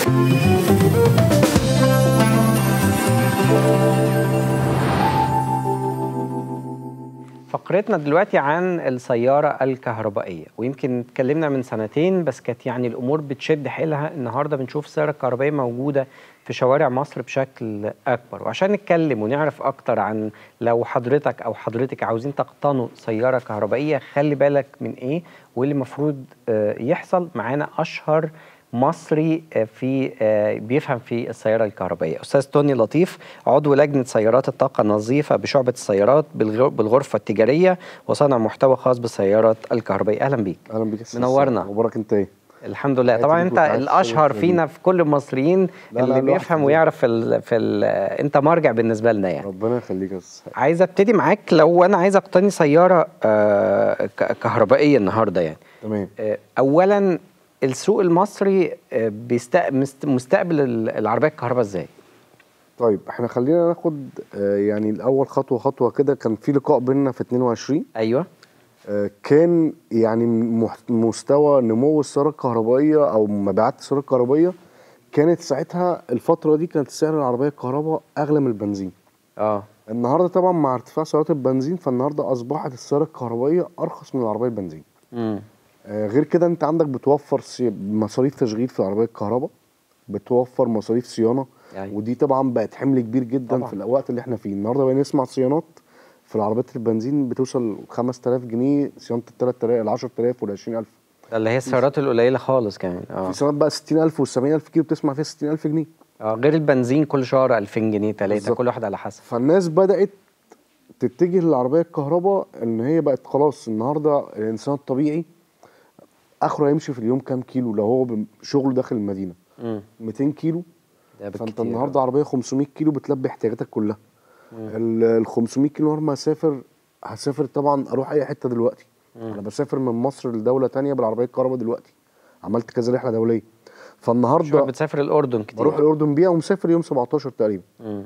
فقرتنا دلوقتي عن السيارة الكهربائية ويمكن اتكلمنا من سنتين بس كانت يعني الأمور بتشد حيلها النهاردة بنشوف السيارة الكهربائية موجودة في شوارع مصر بشكل أكبر وعشان نتكلم ونعرف أكتر عن لو حضرتك أو حضرتك عاوزين تقتنوا سيارة كهربائية خلي بالك من إيه واللي المفروض يحصل معانا أشهر مصري في بيفهم في السياره الكهربائيه استاذ توني لطيف عضو لجنه سيارات الطاقه النظيفه بشعبه السيارات بالغرفه التجاريه وصانع محتوى خاص بالسيارات الكهربائيه اهلا بيك اهلا بيك منورنا اخبارك انت ايه الحمد لله طبعا انت الاشهر فينا في كل المصريين لا اللي لا بيفهم ويعرف في ال في ال انت مرجع بالنسبه لنا يعني ربنا يخليك يا استاذ عايز ابتدي معاك لو انا عايز اقتني سياره كهربائيه النهارده يعني تمام اولا السوق المصري مستقبل العربيه الكهرباء ازاي؟ طيب احنا خلينا ناخد يعني الاول خطوه خطوه كده كان في لقاء بيننا في 22 ايوه كان يعني مستوى نمو السياره الكهربائيه او مبيعات السياره الكهربائيه كانت ساعتها الفتره دي كانت سعر العربيه الكهرباء اغلى من البنزين اه النهارده طبعا مع ارتفاع سعرات البنزين فالنهارده اصبحت السياره الكهربائيه ارخص من العربيه البنزين امم آه غير كده انت عندك بتوفر مصاريف تشغيل في العربيه الكهرباء بتوفر مصاريف صيانه يعني. ودي طبعا بقت حمل كبير جدا طبعا. في الوقت اللي احنا فيه النهارده بقينا نسمع صيانات في العربيات البنزين بتوصل 5000 جنيه صيانه ال 3000 ال 10000 وال 20000 ده اللي هي السيارات القليله خالص كمان اه في صيانات بقى 60000 و 70000 كيلو بتسمع فيها 60000 جنيه اه غير البنزين كل شهر 2000 جنيه 3 كل واحد على حسب فالناس بدات تتجه للعربيه الكهرباء ان هي بقت خلاص النهارده الانسان الطبيعي اخره يمشي في اليوم كام كيلو لو هو شغله داخل المدينه مم. 200 كيلو ده فانت بالكتير. النهارده عربيه 500 كيلو بتلبي احتياجاتك كلها ال 500 كيلو نهار ما هسافر هسافر طبعا اروح اي حته دلوقتي مم. انا بسافر من مصر لدوله تانية بالعربيه الكهرباء دلوقتي عملت كذا رحله دوليه شوية فالنهارده بتسافر الاردن كتير بروح الاردن بيها ومسافر يوم 17 تقريبا مم.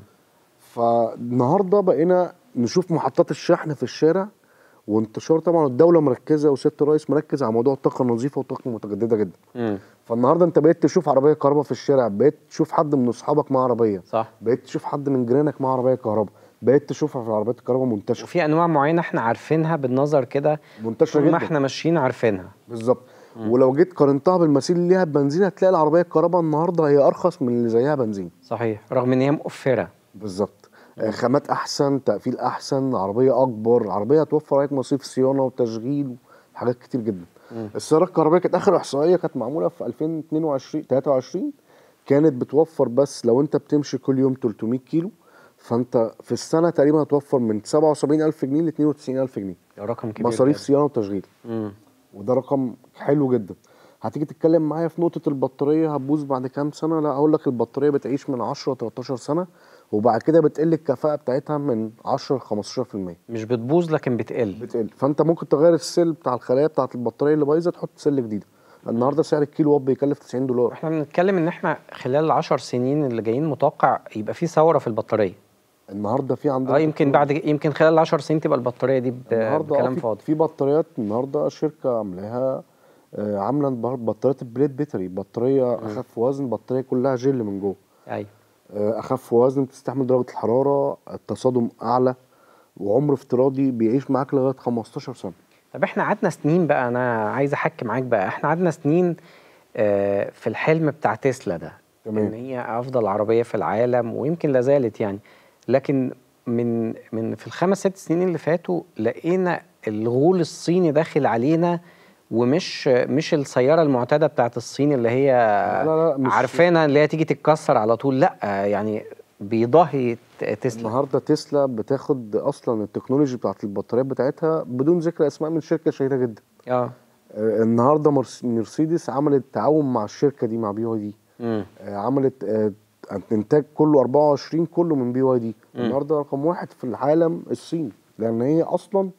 فالنهارده بقينا نشوف محطات الشحن في الشارع وانتشار طبعا الدوله مركزه وسياده الرئيس مركز على موضوع الطاقه النظيفه والطاقه المتجدده جدا مم. فالنهارده انت بقيت تشوف عربيه كهرباء في الشارع بقيت تشوف حد من اصحابك معاه عربيه صح بقيت تشوف حد من جيرانك معاه عربيه كهرباء بقيت تشوفها في العربيات الكهرباء منتشره وفي انواع معينه احنا عارفينها بالنظر كده منتشره طول ما جدا احنا ماشيين عارفينها بالظبط ولو جيت قارنتها بالمثيل اللي ليها بنزين هتلاقي العربيه الكهرباء النهارده هي ارخص من اللي زيها بنزين صحيح رغم ان هي مؤثره بالظبط آه، خامات احسن تقفيل احسن عربيه اكبر عربيه هتوفر عليك مصاريف صيانه وتشغيل وحاجات كتير جدا مم. السياره الكهربائيه كانت اخر احصائيه كانت معموله في 2022 23 كانت بتوفر بس لو انت بتمشي كل يوم 300 كيلو فانت في السنه تقريبا هتوفر من 77000 جنيه ل 92000 جنيه ده رقم كبير مصاريف جداً. صيانه وتشغيل مم. وده رقم حلو جدا هتيجي تتكلم معايا في نقطه البطاريه هتبوظ بعد كام سنه لا اقول لك البطاريه بتعيش من 10 ل 13 سنه وبعد كده بتقل الكفاءه بتاعتها من 10 ل 15% مش بتبوظ لكن بتقل بتقل فانت ممكن تغير السيل بتاع الخلايا بتاعه البطاريه اللي بايظه تحط سيل جديده النهارده سعر الكيلو وات بيكلف 90 دولار احنا بنتكلم ان احنا خلال العشر سنين اللي جايين متوقع يبقى في ثوره في البطاريه النهارده في عندنا اه يمكن بعد يمكن خلال العشر سنين تبقى البطاريه دي ب- النهارده آه بكلام في- فاضي في بطاريات النهارده شركه عاملاها آه، عامله بر- بطاريات البليد بيتري بطاريه اخف وزن بطاريه كلها جل من جوه ايوه آه، اخف وزن بتستحمل درجه الحراره التصادم اعلى وعمر افتراضي بيعيش معاك لغايه 15 سنه طب احنا قعدنا سنين بقى انا عايز احكي معاك بقى احنا قعدنا سنين آه، في الحلم بتاع تسلا ده تمام. ان هي افضل عربيه في العالم ويمكن لا زالت يعني لكن من من في الخمس ست سنين اللي فاتوا لقينا الغول الصيني داخل علينا ومش مش السياره المعتاده بتاعت الصين اللي هي لا لا مش عارفينها اللي هي تيجي تتكسر على طول لا يعني بيضاهي ت- تسلا النهارده تسلا بتاخد اصلا التكنولوجي بتاعت البطاريات بتاعتها بدون ذكر اسماء من شركه شهيره جدا اه آه، النهارده مرس- مرسيدس عملت تعاون مع الشركه دي مع بي واي دي امم آه، عملت آه، انتاج كله 24 كله من بي واي دي النهارده رقم واحد في العالم الصين لان هي اصلا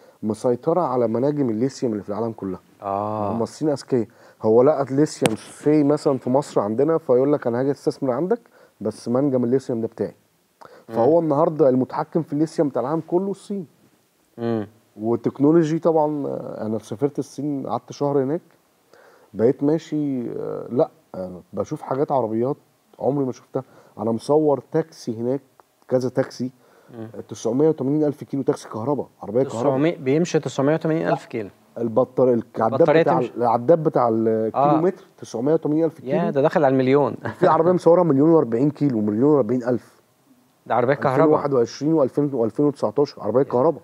مسيطره على مناجم الليثيوم اللي في العالم كلها هم اه الصين اذكياء هو لقى الليثيوم في مثلا في مصر عندنا فيقول لك انا هاجي استثمر عندك بس منجم الليثيوم ده بتاعي فهو النهارده المتحكم في الليثيوم بتاع العالم كله الصين امم والتكنولوجي طبعا آه، انا سافرت الصين قعدت شهر هناك بقيت ماشي آه، لا أنا بشوف حاجات عربيات عمري ما شفتها انا مصور تاكسي هناك كذا تاكسي 980 الف كيلو تاكسي كهرباء عربيه كهرباء 900 بيمشي 980 الف كيلو البطار العداد البطارية بتاع تمشي. العداد بتاع الكيلومتر 980 الف يا كيلو ده داخل على المليون في عربيه مصوره مليون و40 كيلو مليون و40 الف ده عربيه كهرباء 2021 و2000 و2019 عربيه كهرباء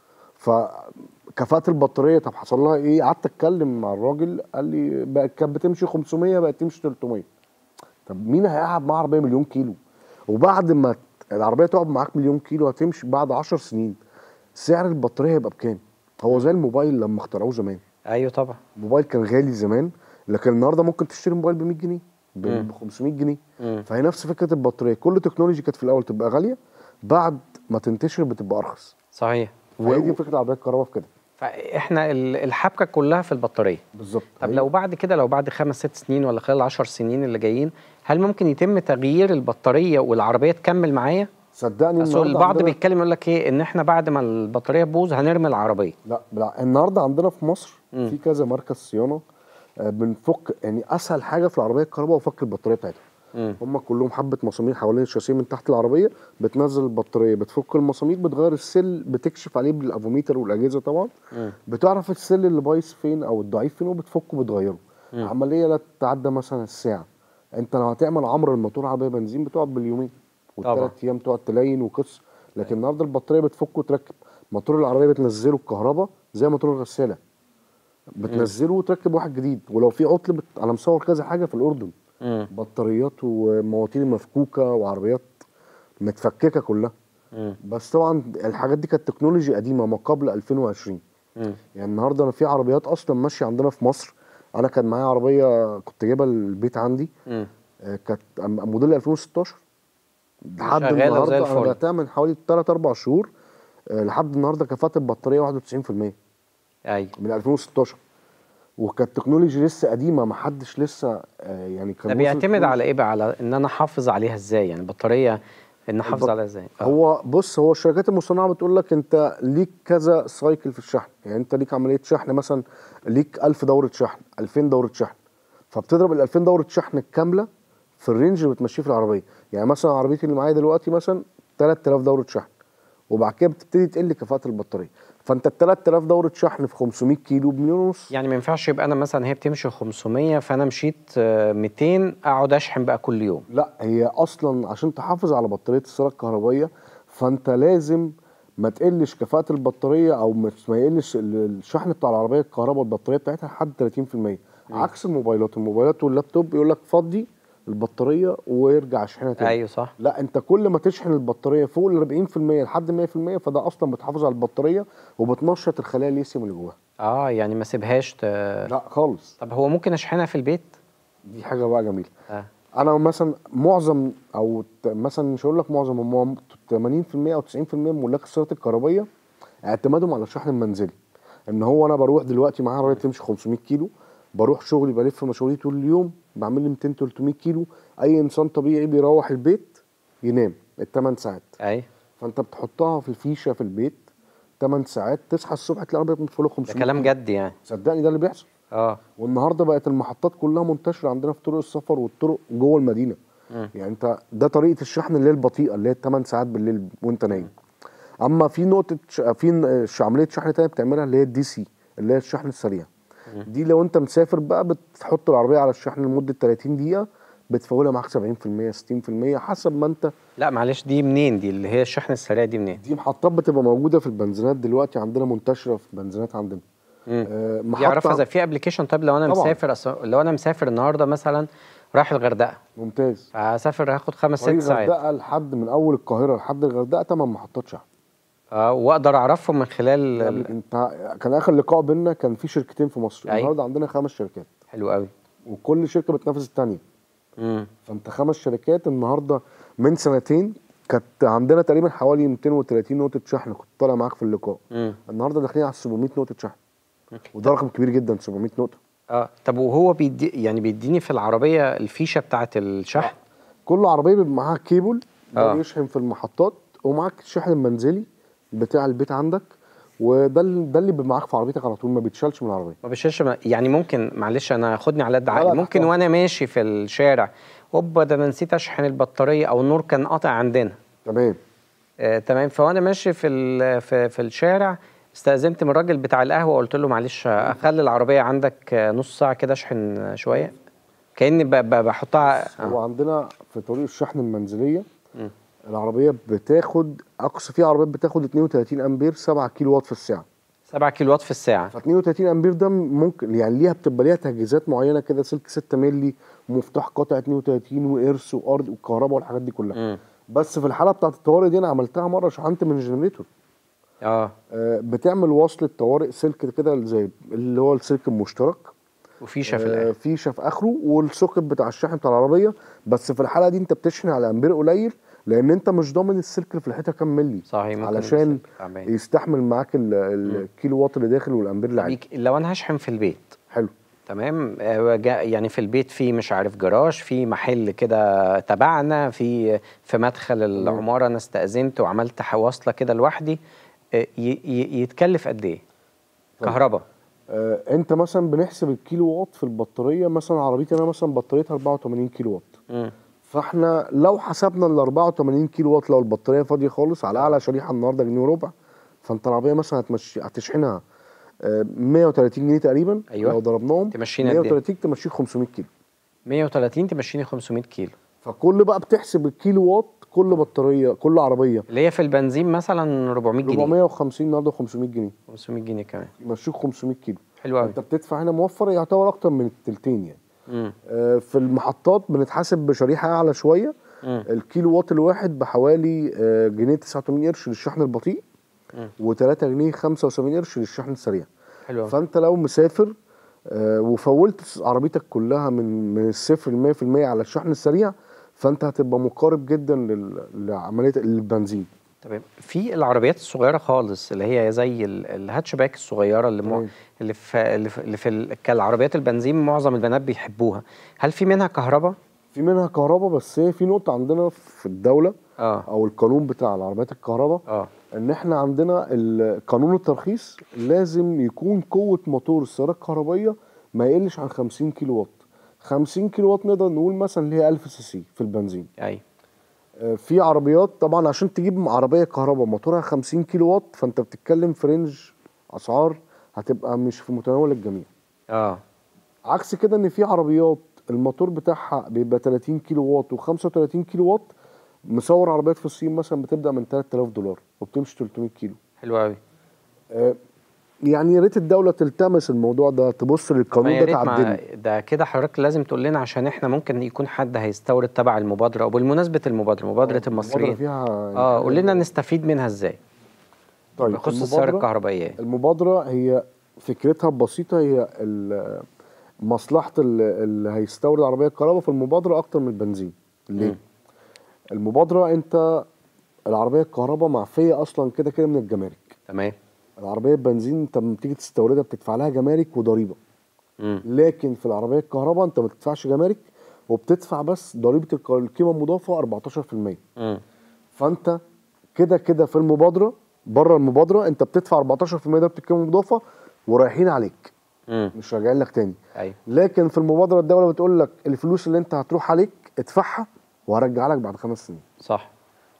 فكفاءه البطاريه طب حصل لها ايه قعدت اتكلم مع الراجل قال لي بقت كانت بتمشي 500 بقت تمشي 300 طب مين هيقعد معاه عربيه مليون كيلو وبعد ما ت- العربيه تقعد معاك مليون كيلو هتمشي بعد 10 سنين سعر البطاريه هيبقى بكام هو زي الموبايل لما اخترعوه زمان ايوه طبعا الموبايل كان غالي زمان لكن النهارده ممكن تشتري موبايل ب 100 جنيه مم. ب 500 جنيه مم. فهي نفس فكره البطاريه كل تكنولوجي كانت في الاول تبقى غاليه بعد ما تنتشر بتبقى ارخص صحيح وهي دي فكره عربيات الكهرباء في كده فاحنا ال- الحبكه كلها في البطاريه بالظبط طب هي- لو بعد كده لو بعد خمس ست سنين ولا خلال عشر سنين اللي جايين هل ممكن يتم تغيير البطاريه والعربيه تكمل معايا؟ صدقني اصل النهارده البعض عندنا- بيتكلم يقول لك ايه ان احنا بعد ما البطاريه تبوظ هنرمي العربيه لا بالع... النهارده عندنا في مصر مم. في كذا مركز صيانه آه، بنفك يعني اسهل حاجه في العربيه الكهرباء هو فك البطاريه بتاعتها مم. هم كلهم حبه مسامير حوالين الشاسيه من تحت العربيه بتنزل البطاريه بتفك المسامير بتغير السل بتكشف عليه بالافوميتر والاجهزه طبعا مم. بتعرف السل اللي بايظ فين او الضعيف فين وبتفكه بتغيره مم. عمليه لا تتعدى مثلا الساعه انت لو هتعمل عمر الموتور عربيه بنزين بتقعد باليومين طبعا. والثلاث ايام تقعد تلين وقص لكن النهارده البطاريه بتفك وتركب موتور العربيه بتنزله الكهرباء زي موتور الغساله بتنزله وتركب واحد جديد ولو في عطل بت... انا مصور كذا حاجه في الاردن مم. بطاريات ومواتير مفكوكه وعربيات متفككه كلها مم. بس طبعا الحاجات دي كانت تكنولوجي قديمه ما قبل 2020 مم. يعني النهارده انا في عربيات اصلا ماشيه عندنا في مصر انا كان معايا عربيه كنت جايبها البيت عندي مم. آه، كانت أم- موديل 2016 لحد شغالة زي النهارده انا الفل. بعتها من حوالي 3 4 شهور آه، لحد النهارده كفاءه البطاريه 91% ايوه من 2016 وكانت تكنولوجي لسه قديمه ما حدش لسه آه، يعني كان ده وصل بيعتمد تكنولوجي- على ايه بقى على ان انا احافظ عليها ازاي يعني البطاريه ان احافظ البط- عليها ازاي آه. هو بص هو الشركات المصنعه بتقول لك انت ليك كذا سايكل في الشحن يعني انت ليك عمليه شحن مثلا ليك 1000 دوره شحن 2000 دوره شحن فبتضرب ال 2000 دوره شحن الكامله في الرينج اللي بتمشيه في العربيه يعني مثلا عربيتي اللي معايا دلوقتي مثلا 3000 دوره شحن وبعد كده بتبتدي تقل كفاءه البطاريه فانت ال 3000 دوره شحن في 500 كيلو بمليون ونص يعني ما ينفعش يبقى انا مثلا هي بتمشي 500 فانا مشيت آه، 200 اقعد اشحن بقى كل يوم لا هي اصلا عشان تحافظ على بطاريه السياره الكهربائيه فانت لازم ما تقلش كفاءه البطاريه او ما ما يقلش ال- الشحن بتاع العربيه الكهرباء البطاريه بتاعتها لحد 30% عكس الموبايلات الموبايلات واللابتوب يقول لك فضي البطاريه ويرجع اشحنها تاني ايوه صح لا انت كل ما تشحن البطاريه فوق ال 40% لحد 100% فده اصلا بتحافظ على البطاريه وبتنشط الخلايا الليثيوم اللي جواها اه يعني ما سيبهاش ت... لا خالص طب هو ممكن اشحنها في البيت دي حاجه بقى جميله اه انا مثلا معظم او ت- مثلا مش هقول لك معظم هم 80% او 90% من ملاك السيارات الكهربائيه اعتمادهم على الشحن المنزلي ان هو انا بروح دلوقتي معايا عربيه تمشي 500 كيلو بروح شغلي بلف مشاويري طول اليوم بعمل لي 200 300 كيلو اي انسان طبيعي بيروح البيت ينام الثمان ساعات اي فانت بتحطها في الفيشه في البيت 8 ساعات تصحى الصبح تلاقي العربيه متفوله ده 500 كلام كيلو. جد يعني صدقني ده اللي بيحصل اه والنهارده بقت المحطات كلها منتشره عندنا في طرق السفر والطرق جوه المدينه مم. يعني انت ده طريقه الشحن اللي هي البطيئه اللي هي 8 ساعات بالليل وانت نايم اما في نقطه ش... في ن- ش- عمليه شحن تانية بتعملها اللي هي الدي سي اللي هي الشحن السريع دي لو انت مسافر بقى بتحط العربيه على الشحن لمده 30 دقيقه بتفولها معاك 70% 60% حسب ما انت لا معلش دي منين دي اللي هي الشحن السريع دي منين دي محطات بتبقى موجوده في البنزينات دلوقتي عندنا منتشره في البنزينات عندنا مم. آه، دي اعرفها زي في ابلكيشن طب لو انا طبعاً. مسافر أص... لو انا مسافر النهارده مثلا رايح الغردقه ممتاز هسافر هاخد خمس ست طريق ساعات الغردقه لحد من اول القاهره لحد الغردقه 8 محطات شحن اه واقدر اعرفهم من خلال يعني ال... انت كان اخر لقاء بينا كان في شركتين في مصر أيوة. النهارده عندنا خمس شركات حلو قوي وكل شركه بتنافس الثانيه امم فانت خمس شركات النهارده من سنتين كانت عندنا تقريبا حوالي 230 نقطه شحن كنت طالع معاك في اللقاء امم النهارده داخلين على 700 نقطه شحن وده رقم كبير جدا 700 نقطه اه طب وهو بيدي يعني بيديني في العربيه الفيشه بتاعه الشحن كل عربيه بيبقى معاها كيبل آه. ده بيشحن في المحطات ومعاك الشحن المنزلي بتاع البيت عندك وده ال- ده اللي بيبقى معاك في عربيتك على طول ما بيتشالش من العربيه ما بيشيلش م- يعني ممكن معلش انا خدني على قد لا، عقلي لا، ممكن تحت وانا ماشي في الشارع هوبا ده انا نسيت اشحن البطاريه او النور كان قاطع عندنا تمام آه تمام فوانا ماشي في ال- في, في الشارع استأذنت من الراجل بتاع القهوه وقلت له معلش اخلي العربيه عندك آه، نص ساعه كده اشحن آه، شويه كاني ب- ب- بحطها هو آه. عندنا في طريق الشحن المنزليه مم. العربيه بتاخد اقصى في عربيات بتاخد 32 امبير 7 كيلو وات في الساعه 7 كيلو وات في الساعه ف 32 امبير ده ممكن يعني ليها بتبقى ليها تجهيزات معينه كده سلك 6 مللي ومفتاح قطع 32 وارث وارض والكهرباء والحاجات دي كلها مم. بس في الحاله بتاعت الطوارئ دي انا عملتها مره شحنت من الجنريتور اه آه، بتعمل وصلة طوارئ سلك كده زي اللي هو السلك المشترك وفيشه في آه، الاخر فيشه في اخره والسوكت بتاع الشحن بتاع العربيه بس في الحاله دي انت بتشحن على امبير قليل لان انت مش ضامن السلك اللي في الحيطه كام ملي صحيح ممكن علشان السلك تعبان. يستحمل معاك ال- ال- الكيلو وات اللي داخل والامبير اللي عليه بيك- لو انا هشحن في البيت حلو تمام آه، جا- يعني في البيت في مش عارف جراج في محل كده تبعنا في في مدخل العماره انا استأذنت وعملت ح- وصله كده لوحدي آه، ي- ي- يتكلف قد ايه؟ طيب. كهرباء آه انت مثلا بنحسب الكيلو وات في البطاريه مثلا عربيتي انا مثلا بطاريتها 84 كيلو وات مم. فاحنا لو حسبنا ال 84 كيلو وات لو البطاريه فاضيه خالص على اعلى شريحه النهارده جنيه وربع فانت العربيه مثلا هتمشي هتشحنها آه، 130 جنيه تقريبا أيوة. لو ضربناهم تمشينا قد إيه؟ 130 تمشيك 500 كيلو 130 تمشيني 500 كيلو فكل بقى بتحسب الكيلو وات كل بطاريه كل عربيه اللي هي في البنزين مثلا 400 جنيه 450 النهارده 500 جنيه 500 جنيه كمان يمشيك 500 كيلو حلو قوي انت بتدفع هنا موفر يعتبر اكتر من التلتين يعني مم. آه، في المحطات بنتحاسب بشريحه اعلى شويه مم. الكيلو وات الواحد بحوالي آه، جنيه 89 قرش للشحن البطيء مم. و3 جنيه 75 قرش للشحن السريع حلو قوي فانت لو مسافر آه، وفولت عربيتك كلها من من الصفر ل 100% على الشحن السريع فانت هتبقى مقارب جدا لل- لعمليه البنزين تمام في العربيات الصغيره خالص اللي هي زي ال- الهاتشباك الصغيره اللي مو... تمام. اللي في اللي في, اللي في ال... كالعربيات البنزين معظم البنات بيحبوها هل في منها كهرباء في منها كهرباء بس هي في نقطه عندنا في الدوله اه او القانون بتاع العربيات الكهرباء اه ان احنا عندنا ال- قانون الترخيص لازم يكون قوه موتور السياره الكهربائيه ما يقلش عن 50 كيلو وات 50 كيلو وات نقدر نقول مثلا اللي هي 1000 سي سي في البنزين اي آه، في عربيات طبعا عشان تجيب عربيه كهرباء موتورها 50 كيلو وات فانت بتتكلم في رينج اسعار هتبقى مش في متناول الجميع اه عكس كده ان في عربيات الموتور بتاعها بيبقى 30 كيلو وات و35 كيلو وات مصور عربيات في الصين مثلا بتبدا من 3000 دولار وبتمشي 300 كيلو حلو قوي آه، يعني يا ريت الدوله تلتمس الموضوع ده تبص للقانون يا ده ريت ما تعدله ده كده حضرتك لازم تقول لنا عشان احنا ممكن يكون حد هيستورد تبع المبادره وبالمناسبه المبادره مبادره المصريين فيها اه قول لنا نستفيد منها ازاي طيب بخصوص السياره المبادرة- الكهربائيه المبادرة هي فكرتها بسيطة هي ال- مصلحة ال- اللي هيستورد عربية الكهرباء في المبادرة أكتر من البنزين مم. ليه؟ المبادرة أنت العربية الكهرباء معفية أصلا كده كده من الجمارك تمام العربية البنزين أنت لما تيجي تستوردها بتدفع لها جمارك وضريبة مم. لكن في العربية الكهرباء أنت ما بتدفعش جمارك وبتدفع بس ضريبة الك- القيمة المضافة 14% مم. فانت كده كده في المبادره بره المبادره انت بتدفع 14% ضريبه القيمه المضافه ورايحين عليك مم. مش راجعين لك تاني ايوه لكن في المبادره الدوله بتقول لك الفلوس اللي انت هتروح عليك ادفعها وهرجع لك بعد خمس سنين صح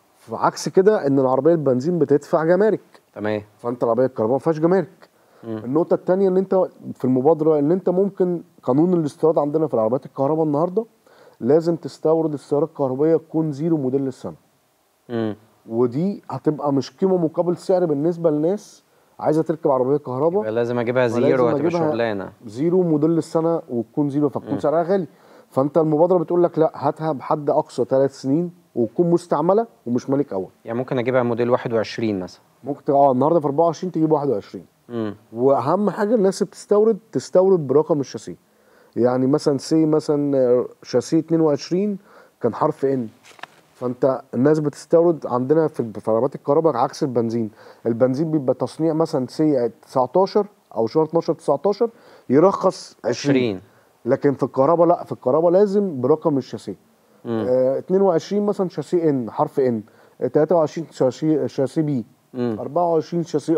فعكس كده ان العربيه البنزين بتدفع جمارك تمام فانت العربيه الكهرباء ما فيهاش جمارك مم. النقطه الثانيه ان انت في المبادره ان انت ممكن قانون الاستيراد عندنا في العربيات الكهرباء النهارده لازم تستورد السياره الكهربائيه تكون زيرو موديل السنه مم. ودي هتبقى مش قيمه مقابل سعر بالنسبه للناس عايزه تركب عربيه كهرباء يبقى لازم اجيبها فلازم زيرو هتبقى أجيبها شغلانه زيرو موديل السنه وتكون زيرو فتكون سعرها غالي فانت المبادره بتقول لك لا هاتها بحد اقصى ثلاث سنين وتكون مستعمله ومش مالك اول يعني ممكن اجيبها موديل 21 مثلا ممكن تبقى اه النهارده في 24 تجيب 21 مم. واهم حاجه الناس اللي بتستورد تستورد برقم الشاسيه يعني مثلا سي مثلا شاسيه 22 كان حرف ان فانت الناس بتستورد عندنا في في عربيات الكهرباء عكس البنزين البنزين بيبقى تصنيع مثلا سي 19 او شهر 12 19 يرخص 20 20 لكن في الكهرباء لا في الكهرباء لازم برقم الشاسيه مم. آه 22 مثلا شاسيه ان حرف ان 23 شاسيه شاسيه بي مم. 24 شاسيه ار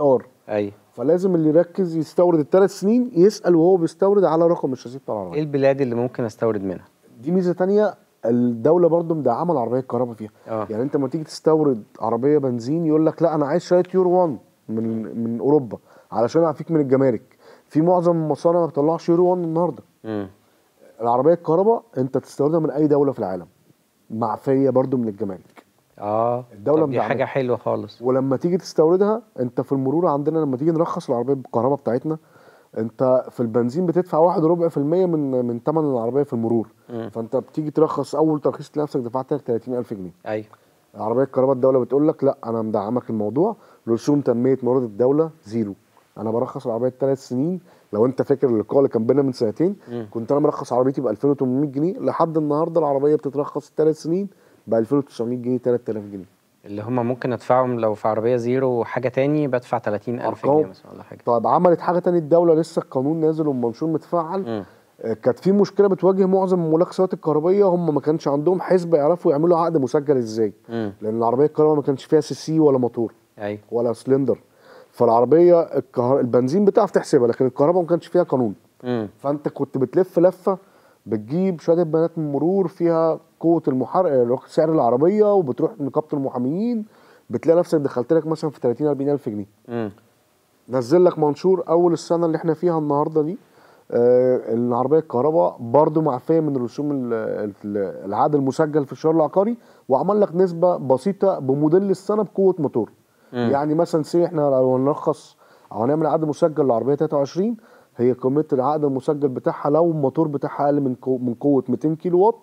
ايوه فلازم اللي يركز يستورد الثلاث سنين يسال وهو بيستورد على رقم الشاسيه بتاع ايه العربيه البلاد اللي ممكن استورد منها دي ميزه تانية الدوله برضو مدعمه العربيه الكهرباء فيها اه يعني انت لما تيجي تستورد عربيه بنزين يقول لك لا انا عايز شويه يورو 1 من من اوروبا علشان اعفيك من الجمارك في معظم المصانع ما بتطلعش يورو 1 النهارده امم العربيه الكهرباء انت تستوردها من اي دوله في العالم معفيه برضو من الجمارك اه الدولة طب دي مدعمة. حاجه حلوه خالص ولما تيجي تستوردها انت في المرور عندنا لما تيجي نرخص العربيه بالكهرباء بتاعتنا انت في البنزين بتدفع واحد وربع في المية من من ثمن العربيه في المرور مم. فانت بتيجي ترخص اول ترخيص لنفسك دفعت 30000 جنيه ايوه العربيه الكهرباء الدوله بتقول لك لا انا مدعمك الموضوع رسوم تنميه موارد الدوله زيرو انا برخص العربيه ثلاث سنين لو انت فاكر اللقاء اللي كان بينا من سنتين مم. كنت انا مرخص عربيتي ب 2800 جنيه لحد النهارده العربيه بتترخص ثلاث سنين ب 2900 جنيه 3000 جنيه اللي هم ممكن ادفعهم لو في عربيه زيرو وحاجه تاني بدفع 30000 أرقام. جنيه مثلا ولا حاجه طيب عملت حاجه تانية الدوله لسه القانون نازل والمنشور متفعل امم آه، كانت في مشكله بتواجه معظم ملاك السيارات الكهربائيه هم ما كانش عندهم حسبه يعرفوا يعملوا عقد مسجل ازاي امم لان العربيه الكهرباء ما كانش فيها سي سي ولا موتور ايوه ولا سلندر فالعربيه الكهر... البنزين بتعرف تحسبها لكن الكهرباء ما كانش فيها قانون امم فانت كنت بتلف لفه بتجيب شهاده بيانات من المرور فيها قوه المحرك سعر العربيه وبتروح نقابه المحاميين بتلاقي نفسك دخلت لك مثلا في 30 40 الف جنيه امم نزل لك منشور اول السنه اللي احنا فيها النهارده دي آه العربيه الكهرباء برضو معفيه من رسوم ال- ال- العقد المسجل في الشهر العقاري وعمل لك نسبه بسيطه بموديل السنه بقوه موتور مم. يعني مثلا سي احنا لو هنرخص او هنعمل عقد مسجل لعربيه 23 هي قيمه العقد المسجل بتاعها لو الموتور بتاعها اقل من قو- من قوه 200 كيلو وات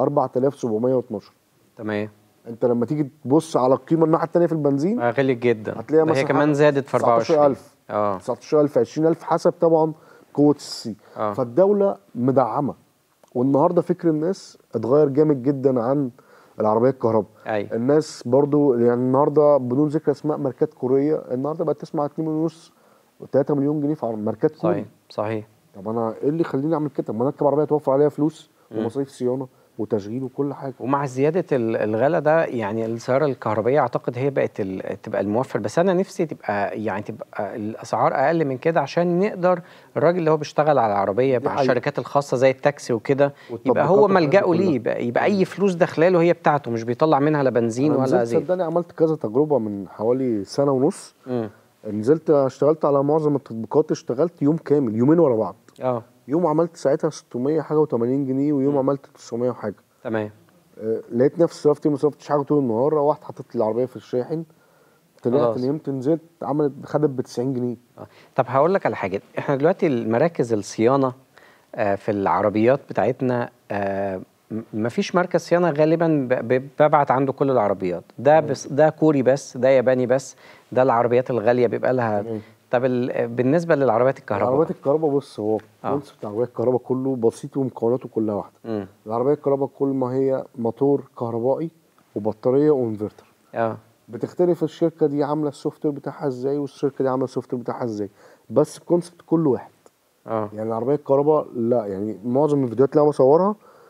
4712 تمام انت لما تيجي تبص على القيمه الناحيه الثانيه في البنزين آه، غليت جدا هتلاقيها ده هي مثلا كمان حاجة زادت في 24 19000 اه 19000 20000 حسب طبعا قوه السي اه فالدوله مدعمه والنهارده فكر الناس اتغير جامد جدا عن العربيه الكهرباء ايوه الناس برضو يعني النهارده بدون ذكر اسماء ماركات كوريه النهارده بقت تسمع 2 ونص و3 مليون جنيه في عر- ماركات كوري صحيح صحيح طب انا ايه اللي يخليني اعمل كده؟ طب ما انا اركب عربيه توفر عليها فلوس مم. ومصاريف صيانه وتشغيل وكل حاجه ومع زيادة ال- الغلا ده يعني السيارة الكهربائية أعتقد هي بقت ال- تبقى الموفر بس أنا نفسي تبقى يعني تبقى الأسعار أقل من كده عشان نقدر الراجل اللي هو بيشتغل على العربية دي مع حقيقة. الشركات الخاصة زي التاكسي وكده يبقى والتطبيقات هو والحاجات دي ملجأه كلها. ليه يبقى, يبقى أي فلوس داخلاله هي بتاعته مش بيطلع منها لا بنزين انا ولا نزلت زيت صدقني عملت كذا تجربه من حوالي سنه ونص مم. نزلت اشتغلت على معظم التطبيقات اشتغلت يوم كامل يومين ورا بعض اه يوم عملت ساعتها 600 حاجه و80 جنيه ويوم مم. عملت 900 وحاجه تمام آه، لقيت نفسي صرفت ما صرفتش حاجه طول النهار روحت حطيت لي العربيه في الشاحن طلعت خلاص. نمت نزلت عملت خدت ب 90 جنيه آه. طب هقول لك على حاجة احنا دلوقتي المراكز الصيانة آه، في العربيات بتاعتنا آه، م- مفيش مركز صيانة غالبا ب- ب- ببعت عنده كل العربيات ده بس ده كوري بس ده ياباني بس ده العربيات الغالية بيبقى لها تمام. طب ال- بالنسبة للعربيات الكهرباء عربيات الكهرباء بص هو آه. الكونسيبت بتاع عربيات الكهرباء كله بسيط ومكوناته كلها واحده مم. العربيه الكهرباء كل ما هي موتور كهربائي وبطاريه وانفرتر اه بتختلف الشركه دي عامله السوفت وير بتاعها ازاي والشركه دي عامله السوفت وير بتاعها ازاي بس الكونسيبت كله واحد اه يعني العربيه الكهرباء لا يعني معظم الفيديوهات اللي انا بصورها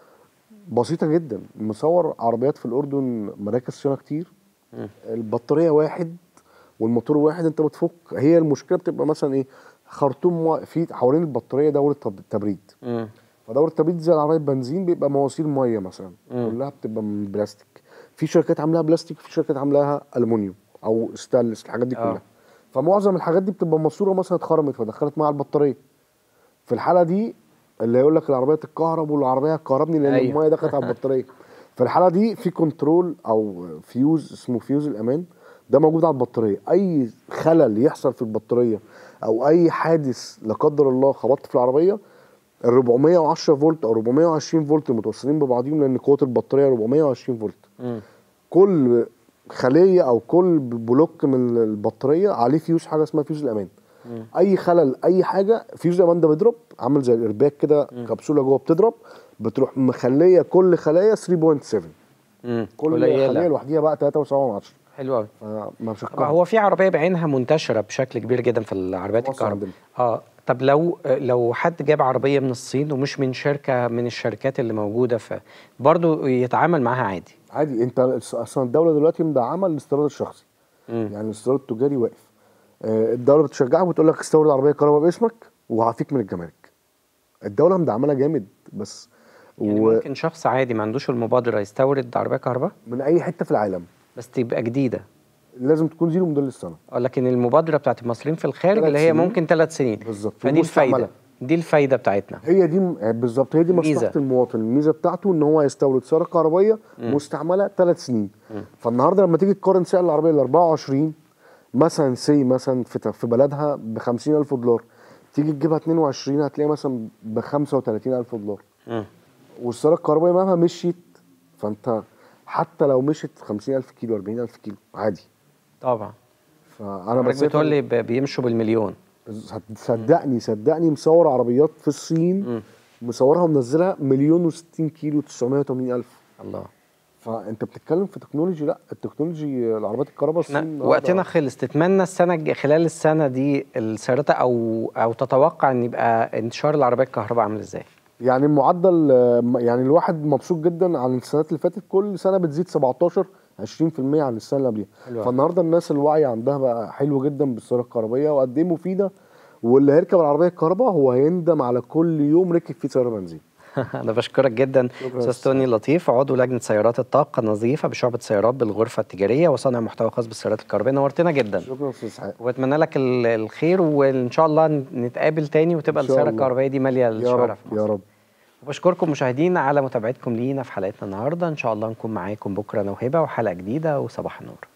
بسيطه جدا مصور عربيات في الاردن مراكز صيانه كتير مم. البطاريه واحد والموتور واحد انت بتفك هي المشكله بتبقى مثلا ايه خرطوم وا- في حوالين البطاريه دوره تب- تبريد مم. فدوره التبريد زي العربيه البنزين بيبقى مواسير ميه مثلا مم. كلها بتبقى من بلاستيك في شركات عاملاها بلاستيك في شركات عاملاها الومنيوم او ستانلس الحاجات دي آه. كلها فمعظم الحاجات دي بتبقى ماسوره مثلا اتخرمت فدخلت معاها البطاريه في الحاله دي اللي يقول لك العربيه تتكهرب والعربيه هتكهربني لان أيوة. الميه دخلت على البطاريه في الحاله دي في كنترول او فيوز اسمه فيوز الامان ده موجود على البطاريه اي خلل يحصل في البطاريه او اي حادث لا قدر الله خبطت في العربيه ال 410 فولت او 420 فولت متوصلين ببعضهم لان قوه البطاريه 420 فولت مم. كل خليه او كل بلوك من البطاريه عليه فيوز حاجه اسمها فيوز الامان مم. اي خلل اي حاجه فيوز الامان ده بيضرب عامل زي الارباك كده مم. كبسوله جوه بتضرب بتروح مخليه كل خلايا 3.7 مم. كل خليه قليلة لوحديها بقى 3.7 حلو قوي فما طب هو في عربية بعينها منتشرة بشكل كبير جدا في العربيات مصر الكهرباء عندنا. اه طب لو لو حد جاب عربية من الصين ومش من شركة من الشركات اللي موجودة في برضه يتعامل معاها عادي عادي انت اصلا الدوله دلوقتي مدعمه الاستيراد الشخصي مم. يعني الاستيراد التجاري واقف آه، الدوله بتشجعك وتقول لك استورد عربيه كهرباء باسمك وهعفيك من الجمارك الدوله مدعمانا جامد بس يعني ممكن شخص عادي ما عندوش المبادره يستورد عربيه كهرباء ومن اي حته في العالم بس تبقى جديده لازم تكون زيرو موديل السنه اه لكن المبادره بتاعت المصريين في الخارج ثلاث اللي هي سنين. ممكن ثلاث سنين بالظبط فدي الفايده ومستعملة. دي الفايده بتاعتنا هي دي م- بالظبط هي دي ميزة. مصلحه المواطن الميزه بتاعته ان هو يستورد سياره كهربائيه مستعمله ثلاث سنين فالنهارده لما تيجي تقارن سعر العربيه ال 24 مثلا سي مثلا في ت- في بلدها ب 50000 دولار تيجي تجيبها 22 هتلاقيها مثلا ب 35000 دولار مم. والسياره الكهربائيه مهما مشيت فانت حتى لو مشيت 50000 كيلو 40000 كيلو عادي طبعا فانا حضرتك بس بتقول لي ب- بيمشوا بالمليون صدقني صدقني مصور عربيات في الصين مصورها ومنزلها مليون و60 كيلو 980 الف الله فانت بتتكلم في تكنولوجي لا التكنولوجي العربيات الكهرباء احنا الصين وقتنا النهاردة- خلص تتمنى السنه الج- خلال السنه دي السيارات او او تتوقع ان يبقى انتشار العربيه الكهرباء عامل ازاي يعني المعدل آه، يعني الواحد مبسوط جدا عن السنوات اللي فاتت كل سنه بتزيد 17 20% عن السنه اللي قبلها حلو أوي. فالنهارده الناس الوعي عندها بقى حلو جدا بالسياره الكهربائيه وقد ايه مفيده واللي هيركب العربيه الكهرباء هو هيندم على كل يوم ركب فيه سياره بنزين انا بشكرك جدا شكرا استاذ أستاذ. توني لطيف عضو لجنه سيارات الطاقه النظيفه بشعبه سيارات بالغرفه التجاريه وصانع محتوى خاص بالسيارات الكهربائيه نورتنا جدا شكرا استاذ اسحاق واتمنى لك ال- الخير وان شاء الله ن- نتقابل تاني وتبقى إن شاء السياره الله. الكهربائيه دي ماليه يا الشوارع رب في مصر يا رب وبشكركم مشاهدينا على متابعتكم لينا في حلقتنا النهارده ان شاء الله نكون معاكم بكره انا وهبه وحلقه جديده وصباح النور